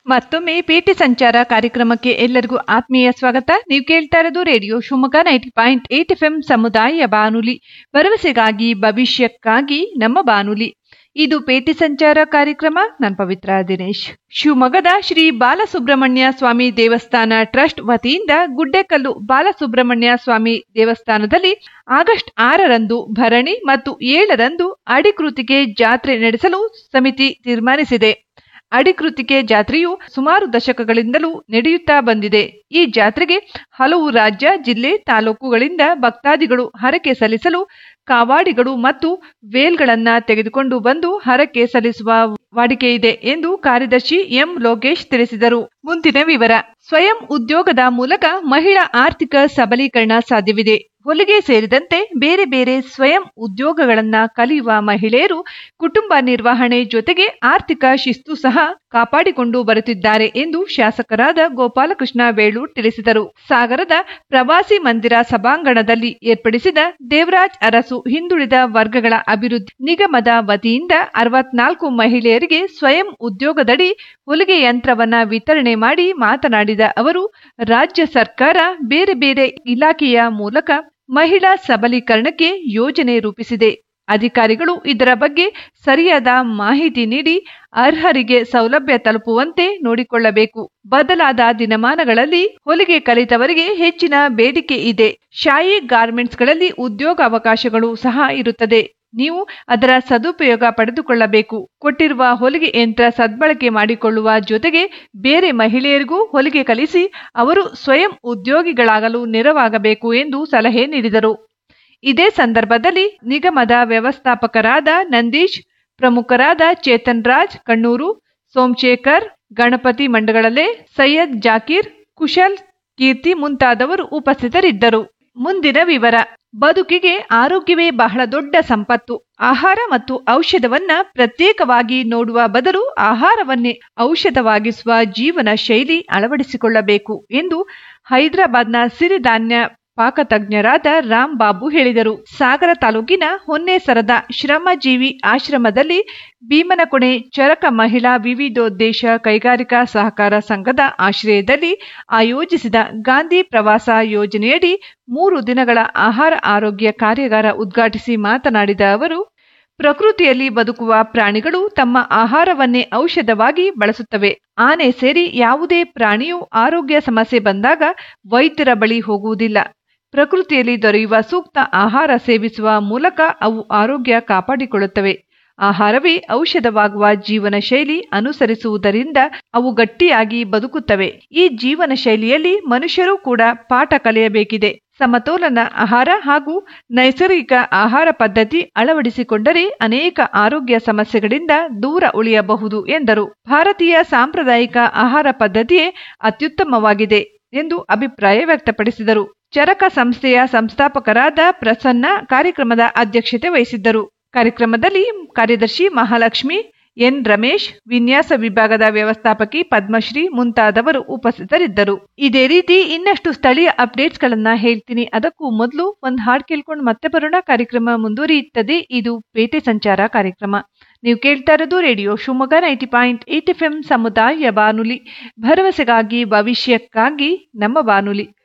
ಮತ್ತೊಮ್ಮೆ ಪೇಟೆ ಸಂಚಾರ ಕಾರ್ಯಕ್ರಮಕ್ಕೆ ಎಲ್ಲರಿಗೂ ಆತ್ಮೀಯ ಸ್ವಾಗತ ನೀವು ಕೇಳ್ತಾ ಇರೋದು radio Shivamogga ninety point eight F ಸಮುದಾಯ ಬಾನುಲಿ ಭರವಸೆಗಾಗಿ ಭವಿಷ್ಯಕ್ಕಾಗಿ ನಮ್ಮ ಬಾನುಲಿ ಇದು ಪೇಟೆ ಸಂಚಾರ ಕಾರ್ಯಕ್ರಮ ನಾನು ಪವಿತ್ರ ದಿನೇಶ್ ಶಿವಮೊಗ್ಗದ ಶ್ರೀ ಬಾಲಸುಬ್ರಹ್ಮಣ್ಯ ಸ್ವಾಮಿ ದೇವಸ್ಥಾನ ಟ್ರಸ್ಟ್ ವತಿಯಿಂದ ಗುಡ್ಡೆಕಲ್ಲು ಬಾಲಸುಬ್ರಹ್ಮಣ್ಯ ಸ್ವಾಮಿ ದೇವಸ್ಥಾನದಲ್ಲಿ ಆಗಸ್ಟ್ ಆರರಂದು ಭರಣಿ ಮತ್ತು ಏಳರಂದು ಅಡಿಕೃತಿಗೆ ಜಾತ್ರೆ ನಡೆಸಲು ಸಮಿತಿ ತೀರ್ಮಾನಿಸಿದೆ ಅಡಿಕೃತಿಕೆ ಜಾತ್ರೆಯು ಸುಮಾರು ದಶಕಗಳಿಂದಲೂ ನಡೆಯುತ್ತಾ ಬಂದಿದೆ ಈ ಜಾತ್ರೆಗೆ ಹಲವು ರಾಜ್ಯ ಜಿಲ್ಲೆ ತಾಲೂಕುಗಳಿಂದ ಭಕ್ತಾದಿಗಳು ಹರಕೆ ಸಲ್ಲಿಸಲು ಕಾವಾಡಿಗಳು ಮತ್ತು ವೇಲ್ಗಳನ್ನ ತೆಗೆದುಕೊಂಡು ಬಂದು ಹರಕೆ ಸಲ್ಲಿಸುವ ವಾಡಿಕೆ ಇದೆ ಎಂದು ಕಾರ್ಯದರ್ಶಿ ಎಂ ಲೋಕೇಶ್ ತಿಳಿಸಿದರು ಮುಂದಿನ ವಿವರ ಸ್ವಯಂ ಉದ್ಯೋಗದ ಮೂಲಕ ಮಹಿಳಾ ಆರ್ಥಿಕ ಸಬಲೀಕರಣ ಸಾಧ್ಯವಿದೆ ಹೊಲಿಗೆ ಸೇರಿದಂತೆ ಬೇರೆ ಬೇರೆ ಸ್ವಯಂ ಉದ್ಯೋಗಗಳನ್ನ ಕಲಿಯುವ ಮಹಿಳೆಯರು ಕುಟುಂಬ ನಿರ್ವಹಣೆ ಜೊತೆಗೆ ಆರ್ಥಿಕ ಶಿಸ್ತು ಸಹ ಕಾಪಾಡಿಕೊಂಡು ಬರುತ್ತಿದ್ದಾರೆ ಎಂದು ಶಾಸಕರಾದ ಗೋಪಾಲಕೃಷ್ಣ ಬೇಳೂರ್ ತಿಳಿಸಿದರು ಸಾಗರದ ಪ್ರವಾಸಿ ಮಂದಿರ ಸಭಾಂಗಣದಲ್ಲಿ ಏರ್ಪಡಿಸಿದ ದೇವರಾಜ್ ಅರಸು ಹಿಂದುಳಿದ ವರ್ಗಗಳ ಅಭಿವೃದ್ಧಿ ನಿಗಮದ ವತಿಯಿಂದ ಅರವತ್ನಾಲ್ಕು ಮಹಿಳೆಯರಿಗೆ ಸ್ವಯಂ ಉದ್ಯೋಗದಡಿ ಹೊಲಿಗೆ ಯಂತ್ರವನ್ನ ವಿತರಣೆ ಮಾಡಿ ಮಾತನಾಡಿದ ಅವರು ರಾಜ್ಯ ಸರ್ಕಾರ ಬೇರೆ ಬೇರೆ ಇಲಾಖೆಯ ಮೂಲಕ ಮಹಿಳಾ ಸಬಲೀಕರಣಕ್ಕೆ ಯೋಜನೆ ರೂಪಿಸಿದೆ ಅಧಿಕಾರಿಗಳು ಇದರ ಬಗ್ಗೆ ಸರಿಯಾದ ಮಾಹಿತಿ ನೀಡಿ ಅರ್ಹರಿಗೆ ಸೌಲಭ್ಯ ತಲುಪುವಂತೆ ನೋಡಿಕೊಳ್ಳಬೇಕು ಬದಲಾದ ದಿನಮಾನಗಳಲ್ಲಿ ಹೊಲಿಗೆ ಕಲಿತವರಿಗೆ ಹೆಚ್ಚಿನ ಬೇಡಿಕೆ ಇದೆ ಶಾಯಿ ಗಾರ್ಮೆಂಟ್ಸ್ಗಳಲ್ಲಿ ಉದ್ಯೋಗ ಅವಕಾಶಗಳು ಸಹ ಇರುತ್ತದೆ ನೀವು ಅದರ ಸದುಪಯೋಗ ಪಡೆದುಕೊಳ್ಳಬೇಕು ಕೊಟ್ಟಿರುವ ಹೊಲಿಗೆ ಯಂತ್ರ ಸದ್ಬಳಕೆ ಮಾಡಿಕೊಳ್ಳುವ ಜೊತೆಗೆ ಬೇರೆ ಮಹಿಳೆಯರಿಗೂ ಹೊಲಿಗೆ ಕಲಿಸಿ ಅವರು ಸ್ವಯಂ ಉದ್ಯೋಗಿಗಳಾಗಲು ನೆರವಾಗಬೇಕು ಎಂದು ಸಲಹೆ ನೀಡಿದರು ಇದೇ ಸಂದರ್ಭದಲ್ಲಿ ನಿಗಮದ ವ್ಯವಸ್ಥಾಪಕರಾದ ನಂದೀಶ್ ಪ್ರಮುಖರಾದ ಚೇತನ್ ರಾಜ್ ಕಣ್ಣೂರು ಸೋಮಶೇಖರ್ ಗಣಪತಿ ಮಂಡಗಳಲೆ ಸೈಯದ್ ಜಾಕೀರ್ ಕುಶಲ್ ಕೀರ್ತಿ ಮುಂತಾದವರು ಉಪಸ್ಥಿತರಿದ್ದರು ಮುಂದಿನ ವಿವರ ಬದುಕಿಗೆ ಆರೋಗ್ಯವೇ ಬಹಳ ದೊಡ್ಡ ಸಂಪತ್ತು ಆಹಾರ ಮತ್ತು ಔಷಧವನ್ನ ಪ್ರತ್ಯೇಕವಾಗಿ ನೋಡುವ ಬದಲು ಆಹಾರವನ್ನೇ ಔಷಧವಾಗಿಸುವ ಜೀವನ ಶೈಲಿ ಅಳವಡಿಸಿಕೊಳ್ಳಬೇಕು ಎಂದು ಹೈದರಾಬಾದ್ನ ಸಿರಿಧಾನ್ಯ ಪಾಕತಜ್ಞರಾದ ರಾಮ್ ಬಾಬು ಹೇಳಿದರು ಸಾಗರ ತಾಲೂಕಿನ ಹೊನ್ನೇಸರದ ಶ್ರಮಜೀವಿ ಆಶ್ರಮದಲ್ಲಿ ಭೀಮನಕೊಣೆ ಚರಕ ಮಹಿಳಾ ವಿವಿಧೋದ್ದೇಶ ಕೈಗಾರಿಕಾ ಸಹಕಾರ ಸಂಘದ ಆಶ್ರಯದಲ್ಲಿ ಆಯೋಜಿಸಿದ ಗಾಂಧಿ ಪ್ರವಾಸ ಯೋಜನೆಯಡಿ ಮೂರು ದಿನಗಳ ಆಹಾರ ಆರೋಗ್ಯ ಕಾರ್ಯಾಗಾರ ಉದ್ಘಾಟಿಸಿ ಮಾತನಾಡಿದ ಅವರು ಪ್ರಕೃತಿಯಲ್ಲಿ ಬದುಕುವ ಪ್ರಾಣಿಗಳು ತಮ್ಮ ಆಹಾರವನ್ನೇ ಔಷಧವಾಗಿ ಬಳಸುತ್ತವೆ ಆನೆ ಸೇರಿ ಯಾವುದೇ ಪ್ರಾಣಿಯು ಆರೋಗ್ಯ ಸಮಸ್ಯೆ ಬಂದಾಗ ವೈದ್ಯರ ಬಳಿ ಹೋಗುವುದಿಲ್ಲ ಪ್ರಕೃತಿಯಲ್ಲಿ ದೊರೆಯುವ ಸೂಕ್ತ ಆಹಾರ ಸೇವಿಸುವ ಮೂಲಕ ಅವು ಆರೋಗ್ಯ ಕಾಪಾಡಿಕೊಳ್ಳುತ್ತವೆ ಆಹಾರವೇ ಔಷಧವಾಗುವ ಜೀವನ ಶೈಲಿ ಅನುಸರಿಸುವುದರಿಂದ ಅವು ಗಟ್ಟಿಯಾಗಿ ಬದುಕುತ್ತವೆ ಈ ಜೀವನ ಶೈಲಿಯಲ್ಲಿ ಮನುಷ್ಯರೂ ಕೂಡ ಪಾಠ ಕಲಿಯಬೇಕಿದೆ ಸಮತೋಲನ ಆಹಾರ ಹಾಗೂ ನೈಸರ್ಗಿಕ ಆಹಾರ ಪದ್ಧತಿ ಅಳವಡಿಸಿಕೊಂಡರೆ ಅನೇಕ ಆರೋಗ್ಯ ಸಮಸ್ಯೆಗಳಿಂದ ದೂರ ಉಳಿಯಬಹುದು ಎಂದರು ಭಾರತೀಯ ಸಾಂಪ್ರದಾಯಿಕ ಆಹಾರ ಪದ್ಧತಿಯೇ ಅತ್ಯುತ್ತಮವಾಗಿದೆ ಎಂದು ಅಭಿಪ್ರಾಯ ವ್ಯಕ್ತಪಡಿಸಿದರು ಚರಕ ಸಂಸ್ಥೆಯ ಸಂಸ್ಥಾಪಕರಾದ ಪ್ರಸನ್ನ ಕಾರ್ಯಕ್ರಮದ ಅಧ್ಯಕ್ಷತೆ ವಹಿಸಿದ್ದರು ಕಾರ್ಯಕ್ರಮದಲ್ಲಿ ಕಾರ್ಯದರ್ಶಿ ಮಹಾಲಕ್ಷ್ಮಿ ಎನ್ ರಮೇಶ್ ವಿನ್ಯಾಸ ವಿಭಾಗದ ವ್ಯವಸ್ಥಾಪಕಿ ಪದ್ಮಶ್ರೀ ಮುಂತಾದವರು ಉಪಸ್ಥಿತರಿದ್ದರು ಇದೇ ರೀತಿ ಇನ್ನಷ್ಟು ಸ್ಥಳೀಯ ಅಪ್ಡೇಟ್ಸ್ ಗಳನ್ನ ಹೇಳ್ತೀನಿ ಅದಕ್ಕೂ ಮೊದಲು ಒಂದು ಹಾಡು ಕೇಳ್ಕೊಂಡು ಮತ್ತೆ ಬರೋಣ ಕಾರ್ಯಕ್ರಮ ಮುಂದುವರಿಯುತ್ತದೆ ಇದು ಪೇಟೆ ಸಂಚಾರ ಕಾರ್ಯಕ್ರಮ ನೀವು ಕೇಳ್ತಾ ಇರೋದು radio Shivamogga ninety point eight F ಸಮುದಾಯ ಬಾನುಲಿ ಭರವಸೆಗಾಗಿ ಭವಿಷ್ಯಕ್ಕಾಗಿ ನಮ್ಮ ಬಾನುಲಿ